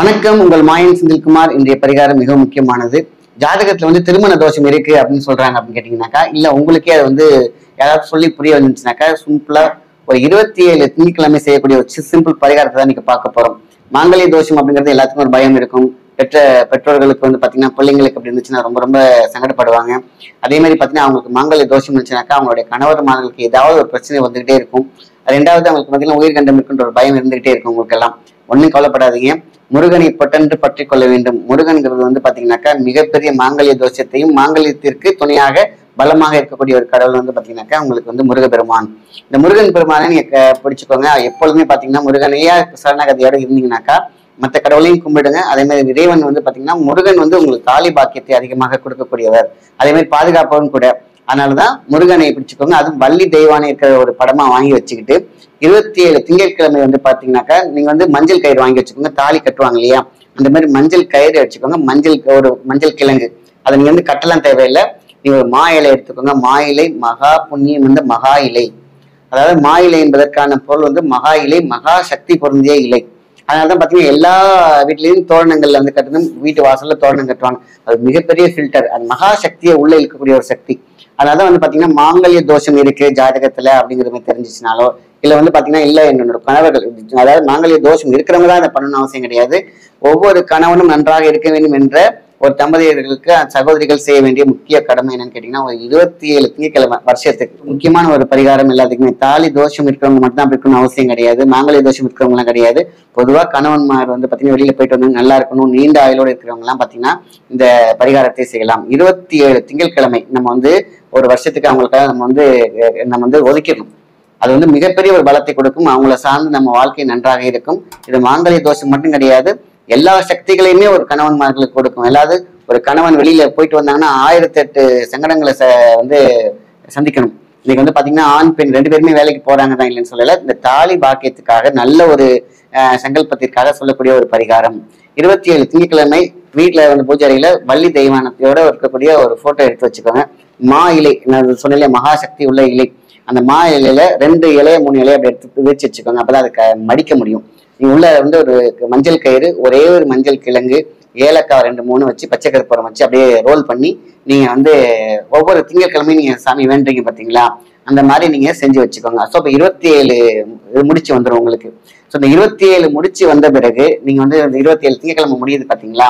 வணக்கம் உங்கள் மாயன் செந்தில்குமார் இன்றைய பரிகாரம் மிக முக்கியமானது ஜாதகத்துல வந்து திருமண தோஷம் இருக்கு அப்படின்னு சொல்றாங்க அப்படின்னு கேட்டீங்கன்னாக்கா இல்ல உங்களுக்கே அது வந்து யாராவது சொல்லி புரிய வந்துச்சுனாக்கா சிம்பிளா ஒரு இருபத்தி ஏழு திங்கட்கிழமை செய்யக்கூடிய ஒரு சிம்பிள் பரிகாரத்தை தான் நீங்க பார்க்க போறோம் மாங்கல்ய தோஷம் அப்படிங்கிறது எல்லாத்துக்கும் ஒரு பயம் இருக்கும் பெற்ற பெற்றோர்களுக்கு வந்து பாத்தீங்கன்னா பிள்ளைங்களுக்கு அப்படி இருந்துச்சுன்னா ரொம்ப ரொம்ப சங்கடப்படுவாங்க அதே மாதிரி பாத்தீங்கன்னா அவங்களுக்கு மாங்கல்ய தோஷம் இருந்துச்சுனாக்கா அவங்களுடைய கணவர் மார்களுக்கு ஏதாவது ஒரு பிரச்சனை வந்துகிட்டே இருக்கும் ரெண்டாவது அவங்களுக்கு பாத்தீங்கன்னா உயிர்கண்டம் இருக்குன்ற ஒரு பயம் இருந்துகிட்டே இருக்கும் உங்களுக்கு எல்லாம் ஒன்றும் கவலைப்படாதீங்க முருகனை பட்டென்று பற்றி கொள்ள வேண்டும் முருகன்கிறது வந்து பாத்தீங்கன்னாக்கா மிகப்பெரிய மாங்கல்ய தோஷத்தையும் மாங்கல்யத்திற்கு துணையாக பலமாக இருக்கக்கூடிய ஒரு கடவுள் வந்து பாத்தீங்கன்னாக்கா உங்களுக்கு வந்து முருகப்பெருமான் இந்த முருகன் பெருமானை நீங்க க- பிடிச்சுக்கோங்க எப்பொழுதுமே பாத்தீங்கன்னா முருகனையா சரணகதியோட இருந்தீங்கன்னாக்கா மற்ற கடவுளையும் கும்பிடுங்க அதே மாதிரி இறைவன் வந்து பாத்தீங்கன்னா முருகன் வந்து உங்களுக்கு தாலி பாக்கியத்தை அதிகமாக கொடுக்கக்கூடியவர் அதே மாதிரி பாதுகாப்பவரும் கூட அதனாலதான் முருகனை பிடிச்சுக்கோங்க அதுவும் வள்ளி தெய்வானை இருக்கிற ஒரு படமா வாங்கி வச்சுக்கிட்டு இருபத்தி ஏழு திங்கட்கிழமை வந்து பாத்தீங்கன்னாக்கா நீங்க வந்து மஞ்சள் கயிறு வாங்கி வச்சுக்கோங்க தாலி கட்டுவாங்க இல்லையா அந்த மாதிரி மஞ்சள் கயிறு வச்சுக்கோங்க மஞ்சள் ஒரு மஞ்சள் கிழங்கு அதை நீங்க வந்து கட்டலாம் தேவையில்லை நீங்க ஒரு மா இலை எடுத்துக்கோங்க மா இலை மகா புண்ணியம் வந்து மகா இலை அதாவது மா இலை என்பதற்கான பொருள் வந்து மகா இலை மகா சக்தி பொருந்திய இலை அதனாலதான் பாத்தீங்கன்னா எல்லா வீட்லயும் தோரணங்கள்ல வந்து கட்டணும் வீட்டு வாசல்ல தோரணம் கட்டுவாங்க அது மிகப்பெரிய ஃபில்டர் அது மகா சக்தியை உள்ள இருக்கக்கூடிய ஒரு சக்தி அதனாலதான் வந்து பாத்தீங்கன்னா மாங்கல்ய தோஷம் இருக்கு ஜாதகத்துல அப்படிங்கிற மாதிரி தெரிஞ்சிச்சுனாலோ இல்ல வந்து பாத்தீங்கன்னா இல்ல என்னோட கணவர்கள் அதாவது மாங்கல்ய தோஷம் இருக்கிறவங்க தான் அதை பண்ணணும்னு அவசியம் கிடையாது ஒவ்வொரு கணவனும் நன்றாக இருக்க வேண்டும் என்ற ஒரு தம்பதியர்களுக்கு சகோதரிகள் செய்ய வேண்டிய முக்கிய கடமை என்னன்னு கேட்டீங்கன்னா ஒரு இருபத்தி ஏழு திங்கக்கிழமை வருஷத்துக்கு முக்கியமான ஒரு பரிகாரம் எல்லாத்துக்குமே தாலி தோஷம் இருக்கிறவங்க மட்டும் தான் அப்படி இருக்கணும்னு அவசியம் கிடையாது மாங்கல்ய தோஷம் இருக்கிறவங்க எல்லாம் கிடையாது பொதுவா கணவன்மார் வந்து பாத்தீங்கன்னா வெளியில போயிட்டு வந்து நல்லா இருக்கணும் நீண்ட ஆயுளோட இருக்கிறவங்க எல்லாம் பாத்தீங்கன்னா இந்த பரிகாரத்தை செய்யலாம் இருபத்தி ஏழு திங்கட்கிழமை நம்ம வந்து ஒரு வருஷத்துக்கு அவங்களுக்காக நம்ம வந்து அஹ், நம்ம வந்து ஒதுக்கிடணும் அது வந்து மிகப்பெரிய ஒரு பலத்தை கொடுக்கும் அவங்கள சார்ந்து நம்ம வாழ்க்கை நன்றாக இருக்கும் இது மாங்கல்ய தோஷம் மட்டும் கிடையாது எல்லா சக்திகளையுமே ஒரு கணவன்மார்களுக்கு கொடுக்கும் அதாவது ஒரு கணவன் வெளியில போயிட்டு வந்தாங்கன்னா ஆயிரத்தி எட்டு சங்கடங்களை ச- வந்து சந்திக்கணும் இன்னைக்கு வந்து பாத்தீங்கன்னா ஆண் பெண் ரெண்டு பேருமே வேலைக்கு போறாங்க தான் இல்லைன்னு சொல்லல இந்த தாலி பாக்கியத்துக்காக நல்ல ஒரு அஹ், சங்கல்பத்திற்காக சொல்லக்கூடிய ஒரு பரிகாரம் இருபத்தி ஏழு திங்கட்கிழமை வீட்டுல வந்து பூஜை அறையில வள்ளி தெய்வானத்தையோட இருக்கக்கூடிய ஒரு போட்டோ எடுத்து வச்சுக்கோங்க மா இலை நான் சொன்னேன் மகாசக்தி உள்ள இலை அந்த மா இலையில ரெண்டு இலைய மூணு இலைய அப்படி எடுத்து விரிச்சு வச்சுக்கோங்க அப்பதான் அதை க- மடிக்க முடியும் நீங்க உள்ள வந்து ஒரு மஞ்சள் கயிறு ஒரே ஒரு மஞ்சள் கிழங்கு ஏலக்காய் ரெண்டு மூணு வச்சு பச்சை கருப்பூரம் வச்சு அப்படியே ரோல் பண்ணி நீங்க வந்து ஒவ்வொரு திங்கட்கிழமையும் நீங்க சாமி வேண்டுறீங்க பாத்தீங்களா அந்த மாதிரி நீங்க செஞ்சு வச்சுக்கோங்க ஸோ இப்போ இருபத்தி ஏழு முடிச்சு வந்துடும் உங்களுக்கு ஸோ இந்த இருபத்தி ஏழு முடிச்சு வந்த பிறகு நீங்க வந்து இந்த இருபத்தி ஏழு திங்கட்கிழமை முடியுது பாத்தீங்களா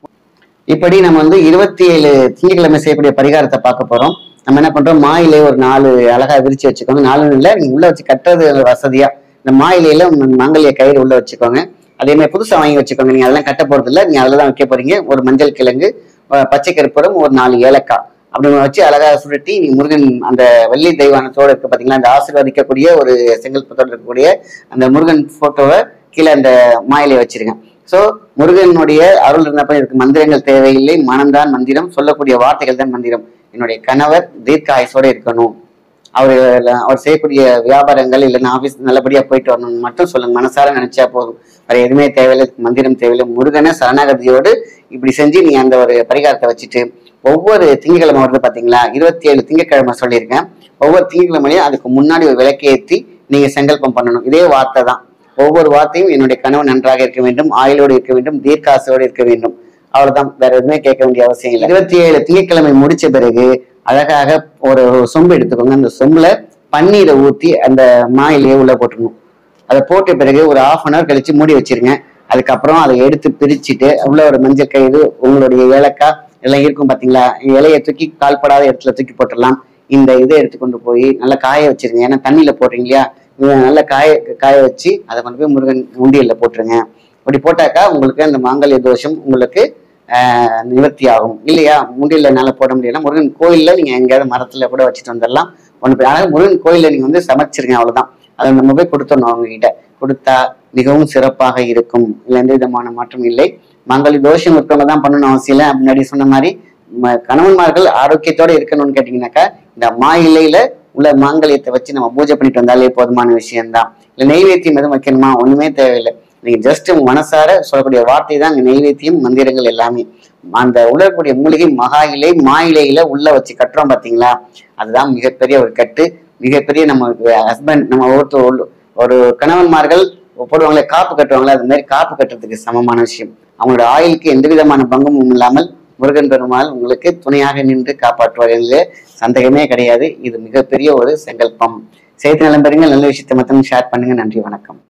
இப்படி நம்ம வந்து இருபத்தி ஏழு திங்கட்கிழமை செய்யக்கூடிய பரிகாரத்தை பார்க்க போறோம் நம்ம என்ன பண்றோம் மாயிலே ஒரு நாலு அழகா விரிச்சு வச்சுக்கோங்க நாலு இல்ல நீங்க உள்ள வச்சு கட்டுறது வசதியா இந்த மாயிலையில மாங்கல்ய கயிறு உள்ள வச்சுக்கோங்க அதே மாதிரி புதுசா வாங்கி வச்சுக்கோங்க நீங்க அதெல்லாம் கட்ட போறது இல்ல நீங்க அதுல தான் வைக்க போறீங்க ஒரு மஞ்சள் கிழங்கு அஹ் பச்சை கருப்புரம் ஒரு நாலு ஏலக்காய் அப்படி வச்சு அழகா சுருட்டி நீங்க முருகன் அந்த வெள்ளி தெய்வானத்தோட இருக்கு பாத்தீங்களா அந்த ஆசீர்வதிக்கக்கூடிய ஒரு செங்கல்பத்தோட இருக்கக்கூடிய அந்த முருகன் போட்டோவை கீழே அந்த மாயிலை வச்சிருங்க சோ முருகனுடைய அருள் இருந்தப்ப இதுக்கு மந்திரங்கள் தேவையில்லை மனம்தான் மந்திரம் சொல்லக்கூடிய வார்த்தைகள் தான் மந்திரம் என்னுடைய கணவர் தீர்க்க ஆயுசோட இருக்கணும் அவர் அவர் செய்யக்கூடிய வியாபாரங்கள் இல்லைன்னா ஆபீஸ் நல்லபடியா போயிட்டு வரணும்னு மட்டும் சொல்லுங்க மனசார நினைச்சா போதும் வேற எதுவுமே தேவையில்லை இதுக்கு மந்திரம் தேவையில்லை முருகனை சரணாகதியோடு இப்படி செஞ்சு நீ அந்த ஒரு பரிகாரத்தை வச்சுட்டு ஒவ்வொரு திங்கட்கிழமை வருது பாத்தீங்களா இருபத்தி ஏழு திங்கட்கிழமை சொல்லியிருக்கேன் ஒவ்வொரு திங்கட்கிழமையும் அதுக்கு முன்னாடி ஒரு விளக்கேற்றி நீங்க சங்கல்பம் பண்ணணும் இதே வார்த்தை தான் ஒவ்வொரு வார்த்தையும் என்னுடைய கணவன் நன்றாக இருக்க வேண்டும் ஆயுளோடு இருக்க வேண்டும் தீர்க்காசோடு இருக்க வேண்டும் அவ்வளவுதான் வேற எதுவுமே கேட்க வேண்டிய அவசியம் இல்லை இருபத்தி ஏழு திங்கட்கிழமை முடிச்ச பிறகு அழகாக ஒரு சொம்பு எடுத்துக்கோங்க அந்த சொம்புல பன்னீரை ஊத்தி அந்த மாயிலேயே உள்ள போட்டுடணும் அதை போட்ட பிறகு ஒரு half அன் ஹவர் கழிச்சு மூடி வச்சிருங்க அதுக்கப்புறம் அதை எடுத்து பிரிச்சுட்டு உள்ள ஒரு மஞ்சள் கயிறு உங்களுடைய ஏலக்காய் எல்லாம் இருக்கும் பாத்தீங்களா இலையை தூக்கி கால்படாத இடத்துல தூக்கி போட்டுடலாம் இந்த இதை எடுத்து கொண்டு போய் நல்லா காய வச்சிருங்க ஏன்னா தண்ணியில போடுறீங்க இல்லையா இதை நல்லா காய காய வச்சு அதை கொண்டு போய் முருகன் உண்டியல்ல போட்டுருங்க அப்படி போட்டாக்கா உங்களுக்கு அந்த மாங்கல்ய தோஷம் உங்களுக்கு ஆஹ், நிவர்த்தி ஆகும் இல்லையா முண்டியல்ல என்னால போட முடியல முருகன் கோயில்ல நீங்க எங்கேயாவது மரத்துல கூட வச்சுட்டு வந்துடலாம் ஒன்று போய் ஆனால் முருகன் கோயில்ல நீங்க வந்து சமைச்சிருங்க அவ்வளவுதான் அதை நம்ம போய் கொடுத்துடணும் அவங்க கிட்ட கொடுத்தா மிகவும் சிறப்பாக இருக்கும் இல்லை எந்த விதமான மாற்றம் இல்லை மங்கள தோஷம் இருக்கிறவங்க தான் பண்ணணும் அவசியம் இல்லை முன்னாடி சொன்ன மாதிரி ம- கணவன்மார்கள் ஆரோக்கியத்தோட இருக்கணும்னு கேட்டீங்கன்னாக்கா இந்த மா இலையில உள்ள மாங்கல்யத்தை வச்சு நம்ம பூஜை பண்ணிட்டு வந்தாலே போதுமான விஷயம்தான் இல்லை நெய்வேத்தியம் எதுவும் வைக்கணுமா ஒண்ணுமே தேவையில்லை நீங்க ஜஸ்ட் மனசார சொல்லக்கூடிய வார்த்தை தான் இங்க நெய்வேத்தியம் மந்திரங்கள் எல்லாமே அந்த உலகக்கூடிய மூலிகை மகா இலை மா இலையில உள்ள வச்சு கட்டுறோம் பாத்தீங்களா அதுதான் மிகப்பெரிய ஒரு கட்டு மிகப்பெரிய நம்ம ஹஸ்பண்ட் நம்ம ஒருத்தர் ஒரு கணவன்மார்கள் போடுவாங்களே காப்பு கட்டுவாங்களே அது மாதிரி காப்பு கட்டுறதுக்கு சமமான விஷயம் அவங்களோட ஆயுளுக்கு எந்த விதமான பங்கமும் இல்லாமல் முருகன் பெருமாள் உங்களுக்கு துணையாக நின்று காப்பாற்றுவார் என்பதிலே சந்தேகமே கிடையாது இது மிகப்பெரிய ஒரு சங்கல்பம் செய்தி நலம் பெறுங்க நல்ல விஷயத்தை மத்தவங்க ஷேர் பண்ணுங்க நன்றி வணக்கம்